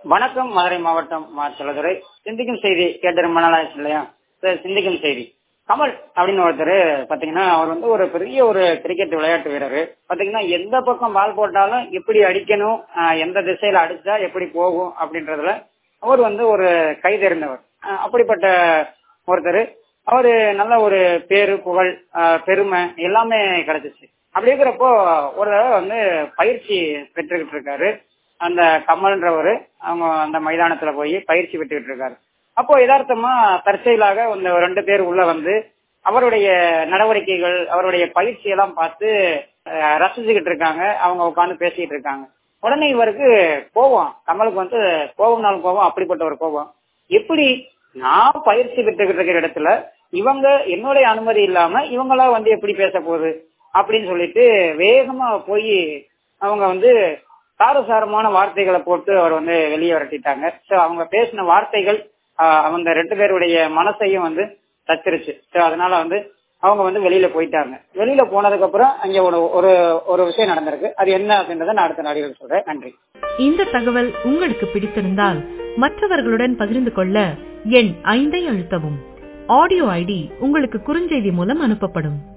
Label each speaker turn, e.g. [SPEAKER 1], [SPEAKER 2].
[SPEAKER 1] வணக்கம் மதுரை மாவட்டம் மா செல்லதுரை சிந்திக்கும் செய்தி கேட்டு ரொம்ப நாள் ஆயிடுச்சு இல்லையா சரி, சிந்திக்கும் செய்தி கமல் அப்படின்னு ஒருத்தர் பாத்தீங்கன்னா அவர் வந்து ஒரு பெரிய ஒரு கிரிக்கெட் விளையாட்டு வீரர் பாத்தீங்கன்னா எந்த பக்கம் பால் போட்டாலும் எப்படி அடிக்கணும் ஆஹ், எந்த திசையில அடிச்சா எப்படி போகும் அப்படின்றதுல அவர் வந்து ஒரு கை தெரிந்தவர் ஆஹ், அப்படிப்பட்ட ஒருத்தர் அவரு நல்ல ஒரு பேரு புகழ் ஆஹ், பெருமை எல்லாமே கிடைச்சிச்சு அப்படி இருக்கிறப்போ ஒரு தடவை வந்து பயிற்சி பெற்றுக்கிட்டு இருக்காரு அந்த கமல்ன்றவரு அவங்க அந்த மைதானத்துல போய் பயிற்சி பெற்றுக்கிட்டு இருக்காரு அப்போ யதார்த்தமா தற்செயலாக இந்த ரெண்டு பேர் உள்ள வந்து அவருடைய நடவடிக்கைகள் அவருடைய பயிற்சி எல்லாம் பார்த்து அஹ், ரசிச்சுக்கிட்டு இருக்காங்க அவங்க உட்கார்ந்து பேசிக்கிட்டு இருக்காங்க உடனே இவருக்கு கோபம் கமலுக்கு வந்து கோபம்னாலும் கோபம் அப்படிப்பட்ட ஒரு கோபம் எப்படி நான் பயிற்சி பெற்றுக்கிட்டு இருக்கிற இடத்துல இவங்க என்னுடைய அனுமதி இல்லாம இவங்களா வந்து எப்படி பேச போகுது அப்படின்னு சொல்லிட்டு வேகமா போய் அவங்க வந்து சாரசாரமான வார்த்தைகளை போட்டு அவர் வந்து வெளியே விரட்டிட்டாங்க சோ அவங்க பேசின வார்த்தைகள் ஆஹ், அவங்க ரெண்டு பேருடைய மனசையும் வந்து தச்சிருச்சு சோ அதனால வந்து அவங்க வந்து வெளியில போயிட்டாங்க வெளியில போனதுக்கு அப்புறம் அங்க ஒரு ஒரு ஒரு விஷயம் நடந்திருக்கு அது என்ன அப்படின்றத நான் அடுத்த நாடிகள் சொல்றேன் நன்றி
[SPEAKER 2] இந்த தகவல் உங்களுக்கு பிடித்திருந்தால் மற்றவர்களுடன் பகிர்ந்து கொள்ள எண் ஐந்தை அழுத்தவும் ஆடியோ ஐடி உங்களுக்கு குறுஞ்செய்தி மூலம் அனுப்பப்படும்